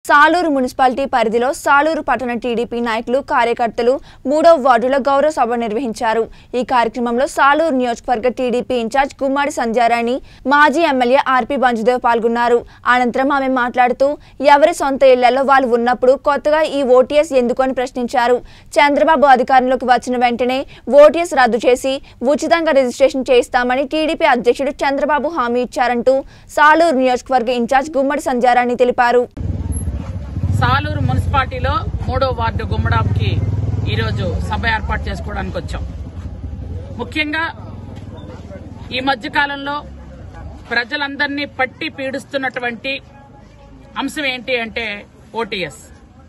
Saluru municipality పరిధిలో సాలూరు పట్టణ TDP నాయకులు కార్యకర్తలు మూడవ వార్డులో గౌరవ సభ నిర్వహించారు ఈ కార్యక్రమంలో సాలూరు నియోజకవర్గ టీడీపీ ఇన్ఛార్జ్ గుమ్మాడి సంధ్యారాణి మాజీ ఎమ్మెల్యే ఆర్పీ బంజుదేవ్ పాల్గొన్నారు అనంతరం ఆమె మాట్లాడుతూ ఎవరి సొంత ఇళ్లలో వాళ్ళు ఉన్నప్పుడు కొత్తగా ఈ ఓటీఎస్ ఎందుకు అని ప్రశ్నించారు చంద్రబాబు అధికారంలోకి వచ్చిన వెంటనే ఓటీఎస్ రద్దు చేసి ఉచితంగా రిజిస్ట్రేషన్ చేయిస్తామని టీడీపీ అధ్యక్షుడు చంద్రబాబు హామీ ఇచ్చారంటూ సాలూరు నియోజకవర్గ ఇన్ఛార్జ్ గుమ్మడి సంధ్యారాణి తెలిపారు సాలూరు మున్సిపాలిటీలో మూడో వార్డు గుమ్మడాంకి ఈరోజు సభ ఏర్పాటు చేసుకోవడానికి వచ్చాం ముఖ్యంగా ఈ మధ్య కాలంలో ప్రజలందరినీ పట్టి పీడిస్తున్నటువంటి అంశం ఏంటి అంటే ఓటీఎస్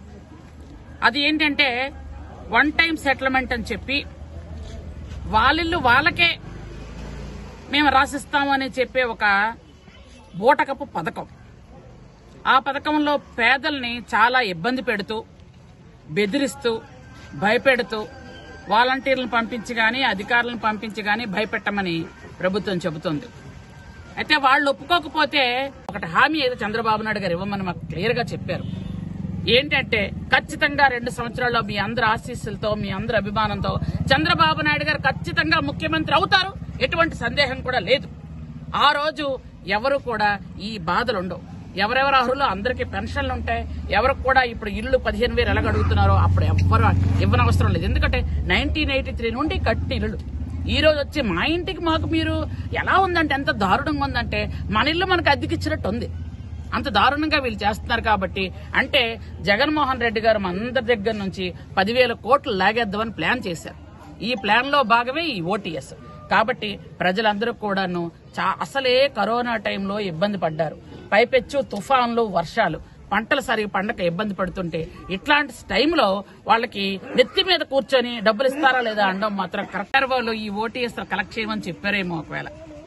అది ఏంటంటే వన్ టైం సెటిల్మెంట్ అని చెప్పి వాళ్ళిల్లు వాళ్ళకే మేము రాసిస్తామని చెప్పే ఒక బూటకపు పథకం ఆ పథకంలో పేదల్ని చాలా ఇబ్బంది పెడుతూ బెదిరిస్తూ భయపెడుతూ వాలంటీర్లను పంపించి గాని అధికారులను పంపించి గాని భయపెట్టమని ప్రభుత్వం చెబుతోంది అయితే వాళ్ళు ఒప్పుకోకపోతే ఒకటి హామీ ఏదో చంద్రబాబు నాయుడు గారు ఇవ్వమని మాకు క్లియర్ గా చెప్పారు ఏంటంటే ఖచ్చితంగా రెండు సంవత్సరాల్లో మీ అందరి ఆశీస్సులతో మీ అందరి అభిమానంతో చంద్రబాబు నాయుడు గారు ఖచ్చితంగా ముఖ్యమంత్రి అవుతారు ఎటువంటి సందేహం కూడా లేదు ఆ రోజు ఎవరు కూడా ఈ బాధలు ఉండవు ఎవరెవరు అర్హులు అందరికీ పెన్షన్లు ఉంటాయి ఎవరికి కూడా ఇప్పుడు ఇల్లు పదిహేను వేలు ఎలాగ అడుగుతున్నారో అప్పుడు ఎవ్వరు ఇవ్వనవసరం లేదు ఎందుకంటే నైన్టీన్ ఎయిటీ త్రీ నుండి కట్టి ఇల్లు ఈ రోజు వచ్చి మా ఇంటికి మాకు మీరు ఎలా ఉందంటే ఎంత దారుణంగా ఉందంటే మన ఇల్లు మనకు అద్దెకిచ్చినట్టు ఉంది అంత దారుణంగా వీళ్ళు చేస్తున్నారు కాబట్టి అంటే జగన్మోహన్ రెడ్డి గారు మన అందరి దగ్గర నుంచి పదివేల కోట్లు లాగేద్దామని ప్లాన్ చేశారు ఈ ప్లాన్ లో భాగమే ఈ ఓటీఎస్ కాబట్టి ప్రజలందరూ కూడాను చా- అసలే కరోనా టైంలో ఇబ్బంది పడ్డారు పైపెచ్చు తుఫాన్లు వర్షాలు పంటలు సరిగా పండక ఇబ్బంది పడుతుంటే ఇట్లాంటి టైంలో వాళ్ళకి నెత్తి మీద కూర్చొని డబ్బులు ఇస్తారా లేదా అనడం మాత్రం కరెక్ట్ వాళ్ళు ఈ ఓటీఎస్ కలెక్ట్ చేయమని చెప్పారేమో ఒకవేళ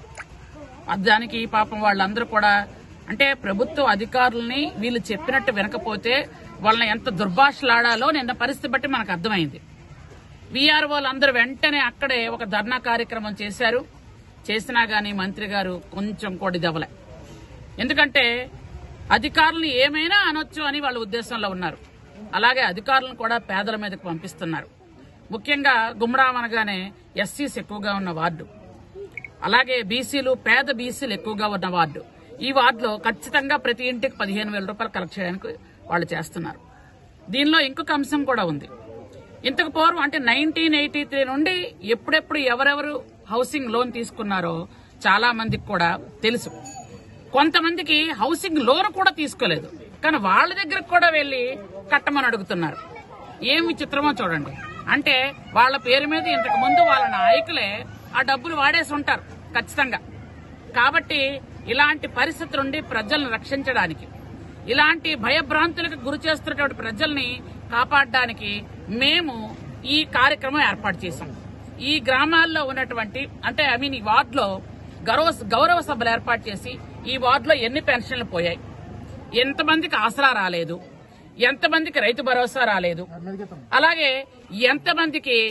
దానికి పాపం వాళ్ళందరూ కూడా అంటే ప్రభుత్వ అధికారుల్ని వీళ్ళు చెప్పినట్టు వినకపోతే వాళ్ళని ఎంత దుర్భాషలాడాలో నిన్న పరిస్థితి బట్టి మనకు అర్థమైంది వీఆర్ఓలు అందరూ వెంటనే అక్కడే ఒక ధర్నా కార్యక్రమం చేశారు చేసినా గానీ మంత్రి గారు కొంచెం కొడి దెబ్బలే ఎందుకంటే అధికారులు ఏమైనా అనొచ్చు అని వాళ్ళ ఉద్దేశంలో ఉన్నారు అలాగే అధికారులను కూడా పేదల మీదకు పంపిస్తున్నారు ముఖ్యంగా గుమ్రాం అనగానే ఎస్సీస్ ఎక్కువగా ఉన్న వార్డు అలాగే బీసీలు పేద బీసీలు ఎక్కువగా ఉన్న వార్డు ఈ వార్డులో ఖచ్చితంగా ప్రతి ఇంటికి పదిహేను వేల రూపాయలు కలెక్ట్ చేయడానికి వాళ్ళు చేస్తున్నారు దీనిలో ఇంకొక అంశం కూడా ఉంది ఇంతకు పూర్వం అంటే నైన్టీన్ ఎయిటీ త్రీ నుండి ఎప్పుడెప్పుడు ఎవరెవరు హౌసింగ్ లోన్ తీసుకున్నారో చాలా మందికి కూడా తెలుసు కొంతమందికి హౌసింగ్ లోన్ కూడా తీసుకోలేదు కానీ వాళ్ళ దగ్గరకు కూడా వెళ్లి కట్టమని అడుగుతున్నారు ఏం విచిత్రమో చూడండి అంటే వాళ్ళ పేరు మీద ఇంతకు ముందు వాళ్ళ నాయకులే ఆ డబ్బులు వాడేసి ఉంటారు ఖచ్చితంగా కాబట్టి ఇలాంటి పరిస్థితి నుండి ప్రజలను రక్షించడానికి ఇలాంటి భయభ్రాంతులకు గురి చేస్తున్నటువంటి ప్రజల్ని కాపాడడానికి మేము ఈ కార్యక్రమం ఏర్పాటు చేశాం ఈ గ్రామాల్లో ఉన్నటువంటి అంటే ఐ మీన్ ఈ వార్డులో గౌరవ గౌరవ సభలు ఏర్పాటు చేసి ఈ వార్డులో ఎన్ని పెన్షన్లు పోయాయి ఎంతమందికి ఆసరా రాలేదు ఎంతమందికి రైతు భరోసా రాలేదు అలాగే ఎంతమందికి